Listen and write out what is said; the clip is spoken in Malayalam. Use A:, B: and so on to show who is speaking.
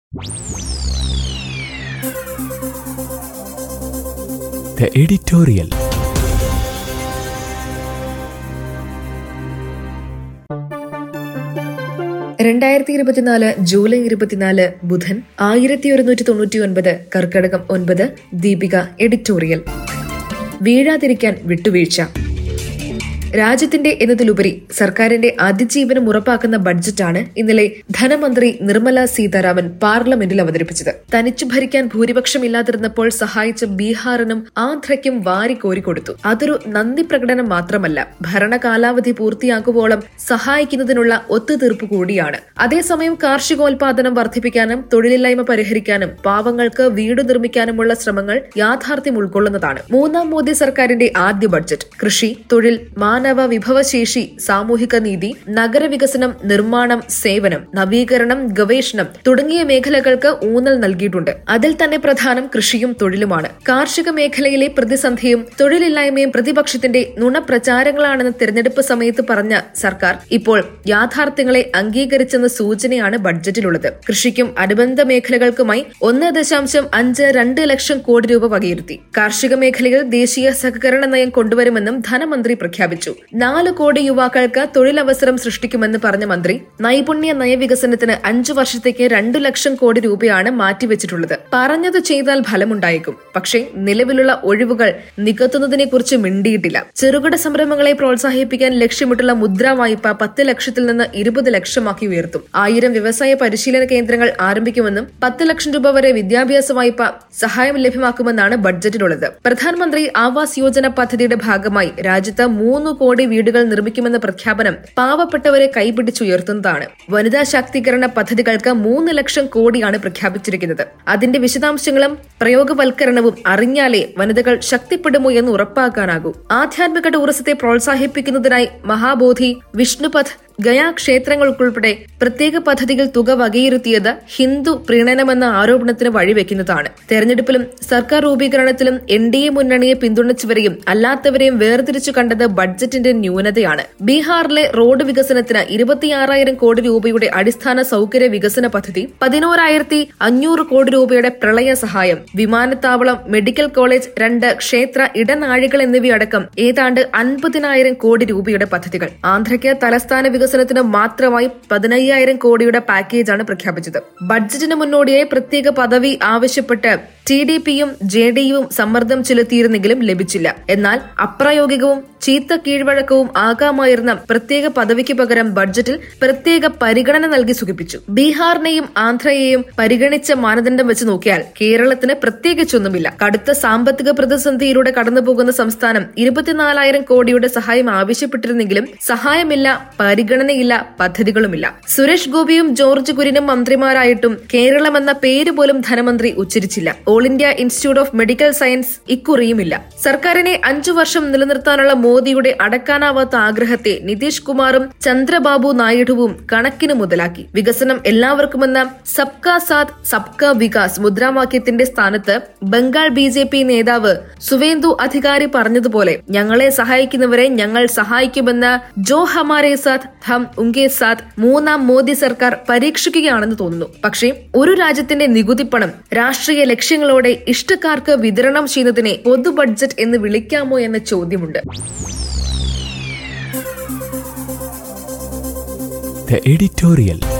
A: The editorial.
B: രണ്ടായിരത്തി ഇരുപത്തിനാല് ജൂലൈ ഇരുപത്തിനാല് ബുധൻ ആയിരത്തി ഒരുന്നൂറ്റി തൊണ്ണൂറ്റി ഒൻപത് കർക്കടകം ഒൻപത് ദീപിക എഡിറ്റോറിയൽ വീഴാതിരിക്കാൻ വിട്ടുവീഴ്ച രാജ്യത്തിന്റെ എന്നതിലുപരി സർക്കാരിന്റെ അതിജീവനം ഉറപ്പാക്കുന്ന ബഡ്ജറ്റാണ് ഇന്നലെ ധനമന്ത്രി നിർമ്മല സീതാരാമൻ പാർലമെന്റിൽ അവതരിപ്പിച്ചത് തനിച്ചു ഭരിക്കാൻ ഭൂരിപക്ഷമില്ലാതിരുന്നപ്പോൾ സഹായിച്ച ബീഹാറിനും ആന്ധ്രയ്ക്കും വാരിക്കോരിക്കൊടുത്തു അതൊരു നന്ദി പ്രകടനം മാത്രമല്ല ഭരണകാലാവധി പൂർത്തിയാക്കുവോളം സഹായിക്കുന്നതിനുള്ള ഒത്തുതീർപ്പ് കൂടിയാണ് അതേസമയം കാർഷികോൽപാദനം വർദ്ധിപ്പിക്കാനും തൊഴിലില്ലായ്മ പരിഹരിക്കാനും പാവങ്ങൾക്ക് വീട് നിർമ്മിക്കാനുമുള്ള ശ്രമങ്ങൾ യാഥാർത്ഥ്യം ഉൾക്കൊള്ളുന്നതാണ് മൂന്നാം മോദി സർക്കാരിന്റെ ആദ്യ ബഡ്ജറ്റ് കൃഷി തൊഴിൽ മാനവ വിഭവശേഷി സാമൂഹിക നീതി നഗരവികസനം നിർമ്മാണം സേവനം നവീകരണം ഗവേഷണം തുടങ്ങിയ മേഖലകൾക്ക് ഊന്നൽ നൽകിയിട്ടുണ്ട് അതിൽ തന്നെ പ്രധാനം കൃഷിയും തൊഴിലുമാണ് കാർഷിക മേഖലയിലെ പ്രതിസന്ധിയും തൊഴിലില്ലായ്മയും പ്രതിപക്ഷത്തിന്റെ നുണപ്രചാരങ്ങളാണെന്ന് തെരഞ്ഞെടുപ്പ് സമയത്ത് പറഞ്ഞ സർക്കാർ ഇപ്പോൾ യാഥാർത്ഥ്യങ്ങളെ അംഗീകരിച്ചെന്ന സൂചനയാണ് ബഡ്ജറ്റിലുള്ളത് കൃഷിക്കും അനുബന്ധ മേഖലകൾക്കുമായി ഒന്ന് ദശാംശം അഞ്ച് രണ്ട് ലക്ഷം കോടി രൂപ വകയിരുത്തി കാർഷിക മേഖലയിൽ ദേശീയ സഹകരണ നയം കൊണ്ടുവരുമെന്നും ധനമന്ത്രി പ്രഖ്യാപിച്ചു നാല് കോടി യുവാക്കൾക്ക് തൊഴിലവസരം സൃഷ്ടിക്കുമെന്ന് പറഞ്ഞ മന്ത്രി നൈപുണ്യ നയവികസനത്തിന് അഞ്ചു വർഷത്തേക്ക് രണ്ടു ലക്ഷം കോടി രൂപയാണ് മാറ്റിവെച്ചിട്ടുള്ളത് പറഞ്ഞത് ചെയ്താൽ ഫലമുണ്ടായേക്കും പക്ഷേ നിലവിലുള്ള ഒഴിവുകൾ നികത്തുന്നതിനെ കുറിച്ച് മിണ്ടിയിട്ടില്ല ചെറുകിട സംരംഭങ്ങളെ പ്രോത്സാഹിപ്പിക്കാൻ ലക്ഷ്യമിട്ടുള്ള മുദ്രാ വായ്പ പത്ത് ലക്ഷത്തിൽ നിന്ന് ഇരുപത് ലക്ഷമാക്കി ഉയർത്തും ആയിരം വ്യവസായ പരിശീലന കേന്ദ്രങ്ങൾ ആരംഭിക്കുമെന്നും പത്ത് ലക്ഷം രൂപ വരെ വിദ്യാഭ്യാസ വായ്പ സഹായം ലഭ്യമാക്കുമെന്നാണ് ബഡ്ജറ്റിലുള്ളത് പ്രധാനമന്ത്രി ആവാസ് യോജന പദ്ധതിയുടെ ഭാഗമായി രാജ്യത്ത് മൂന്ന് കോടി വീടുകൾ നിർമ്മിക്കുമെന്ന പ്രഖ്യാപനം പാവപ്പെട്ടവരെ കൈപിടിച്ചുയർത്തുന്നതാണ് വനിതാ ശാക്തീകരണ പദ്ധതികൾക്ക് മൂന്ന് ലക്ഷം കോടിയാണ് പ്രഖ്യാപിച്ചിരിക്കുന്നത് അതിന്റെ വിശദാംശങ്ങളും പ്രയോഗവൽക്കരണവും അറിഞ്ഞാലേ വനിതകൾ ശക്തിപ്പെടുമോ എന്ന് ഉറപ്പാക്കാനാകൂ ആധ്യാത്മിക ടൂറിസത്തെ പ്രോത്സാഹിപ്പിക്കുന്നതിനായി മഹാബോധി വിഷ്ണുപഥ് ഗയാ ക്ഷേത്രങ്ങൾക്കുൾപ്പെടെ പ്രത്യേക പദ്ധതികൾ തുക വകയിരുത്തിയത് ഹിന്ദു പ്രീണനമെന്ന ആരോപണത്തിന് വഴിവെക്കുന്നതാണ് തെരഞ്ഞെടുപ്പിലും സർക്കാർ രൂപീകരണത്തിലും എൻ ഡി എ മുന്നണിയെ പിന്തുണച്ചവരെയും അല്ലാത്തവരെയും വേർതിരിച്ചു കണ്ടത് ബഡ്ജറ്റിന്റെ ന്യൂനതയാണ് ബീഹാറിലെ റോഡ് വികസനത്തിന് ഇരുപത്തിയാറായിരം കോടി രൂപയുടെ അടിസ്ഥാന സൗകര്യ വികസന പദ്ധതി പതിനോരായിരത്തി അഞ്ഞൂറ് കോടി രൂപയുടെ പ്രളയ സഹായം വിമാനത്താവളം മെഡിക്കൽ കോളേജ് രണ്ട് ക്ഷേത്ര ഇടനാഴികൾ എന്നിവയടക്കം ഏതാണ്ട് അൻപതിനായിരം കോടി രൂപയുടെ പദ്ധതികൾ ആന്ധ്രയ്ക്ക് തലസ്ഥാന വികസനത്തിന് മാത്രമായി പതിനയ്യായിരം കോടിയുടെ പാക്കേജാണ് പ്രഖ്യാപിച്ചത് ബഡ്ജറ്റിന് മുന്നോടിയായി പ്രത്യേക പദവി ആവശ്യപ്പെട്ട് ടി ഡി പിയും ജെ ഡി യുവും സമ്മർദ്ദം ചെലുത്തിയിരുന്നെങ്കിലും ലഭിച്ചില്ല എന്നാൽ അപ്രായോഗികവും ചീത്ത കീഴ്വഴക്കവും ആകാമായിരുന്ന പ്രത്യേക പദവിക്ക് പകരം ബഡ്ജറ്റിൽ പ്രത്യേക പരിഗണന നൽകി സുഖിപ്പിച്ചു ബീഹാറിനെയും ആന്ധ്രയെയും പരിഗണിച്ച മാനദണ്ഡം വെച്ച് നോക്കിയാൽ കേരളത്തിന് പ്രത്യേകിച്ചൊന്നുമില്ല കടുത്ത സാമ്പത്തിക പ്രതിസന്ധിയിലൂടെ കടന്നുപോകുന്ന സംസ്ഥാനം ഇരുപത്തിനാലായിരം കോടിയുടെ സഹായം ആവശ്യപ്പെട്ടിരുന്നെങ്കിലും സഹായമില്ല പരിഗണനയില്ല പദ്ധതികളുമില്ല സുരേഷ് ഗോപിയും ജോർജ് കുര്യനും മന്ത്രിമാരായിട്ടും കേരളം എന്ന പേര് പോലും ധനമന്ത്രി ഉച്ചരിച്ചില്ല all India institute of medical science ഇക്കുറിയുമില്ല സർക്കാരിനെ അഞ്ചു വർഷം നിലനിർത്താനുള്ള മോദിയുടെ അടക്കാനാവാത്ത ആഗ്രഹത്തെ നിതീഷ് കുമാറും ചന്ദ്രബാബു നായിഡുവും കണക്കിന് മുതലാക്കി വികസനം എല്ലാവർക്കുമെന്ന സബ്കാ സാത്ത് സബ്കാ വികാസ് മുദ്രാവാക്യത്തിന്റെ സ്ഥാനത്ത് ബംഗാൾ ബി ജെ പി നേതാവ് സുവേന്ദു അധികാരി പറഞ്ഞതുപോലെ ഞങ്ങളെ സഹായിക്കുന്നവരെ ഞങ്ങൾ സഹായിക്കുമെന്ന ജോ ഹമാരെ സാത്ത് ഹം ഉങ്കെ സാത്ത് മൂന്നാം മോദി സർക്കാർ പരീക്ഷിക്കുകയാണെന്ന് തോന്നുന്നു പക്ഷേ ഒരു രാജ്യത്തിന്റെ നികുതിപ്പണം രാഷ്ട്രീയ ലക്ഷ്യങ്ങളോടെ ഇഷ്ടക്കാർക്ക് വിതരണം ചെയ്യുന്നതിനെ പൊതു ബഡ്ജറ്റ് എന്ന് വിളിക്കാമോ എന്ന ചോദ്യമുണ്ട്
A: The editorial.